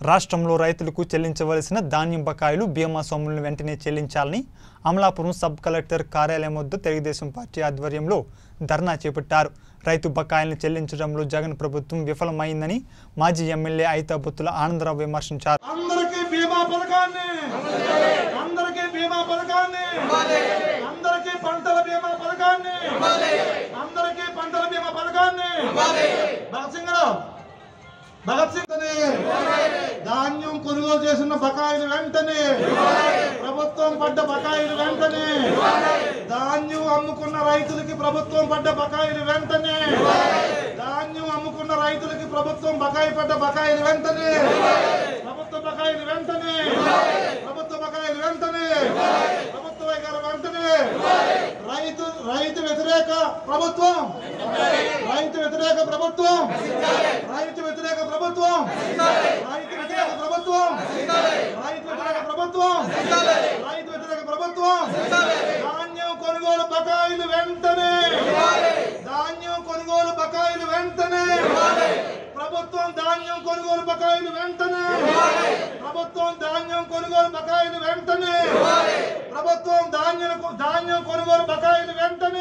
రాష్ట్రంలో రైతులకు చెల్లించవలసిన ధాన్యం బకాయిలు బీమా సొమ్ములను వెంటనే చెల్లించాలని అమలాపురం సబ్ కలెక్టర్ కార్యాలయం వద్ద తెలుగుదేశం పార్టీ ఆధ్వర్యంలో ధర్నా చేపట్టారు రైతు బకాయిలను చెల్లించడంలో జగన్ ప్రభుత్వం విఫలమైందని మాజీ ఎమ్మెల్యే ఐతాబొత్తుల ఆనందరావు విమర్శించారు అందరికీ బీమా పథకాన్ని అందరికీ బీమా పథకాన్ని అందరికీ పంటల బీమా పథకాన్ని అందరికీ పంటల బీమా పథకాన్ని భగత్ సింగ్ రావు భగత్ సింగ్ అని ధాన్యం కొనుగోలు చేసిన బకాయిలు వెంటనే ప్రభుత్వం పడ్డ బకాయిలు వెంటనే ధాన్యం అమ్ముకున్న రైతులకి ప్రభుత్వం పడ్డ బకాయిలు వెంటనే ధాన్యం అమ్ముకున్న రైతులకి ప్రభుత్వం బకాయి పడ్డ బకాయిలు వెంటనే ప్రభుత్వ బకాయిలు వెంటనే ప్రభుత్వ బకాయిలు వెంటనే ప్రభుత్వ వైఖరి వెంటనే రైతు రైతు వ్యతిరేక ప్రభుత్వం రైతు వ్యతిరేక ప్రభుత్వం రైతు వ్యతిరేక ప్రభుత్వం రైతు వ్యతిరేక ప్రభుత్వం రైతు వ్యతిరేక ప్రభుత్వం రైతు వ్యతిరేక ప్రభుత్వం ధాన్యం కొనుగోలు బకాయిలు వెంటనే ధాన్యం కొనుగోలు బకాయిలు వెంటనే ప్రభుత్వం ధాన్యం కొనుగోలు బకాయిలు వెంటనే ప్రభుత్వం ధాన్యం కొనుగోలు బకాయిలు వెంటనే ప్రభుత్వం ధాన్యం ధాన్యం కొనుగోలు బకాయిలు వెంటనే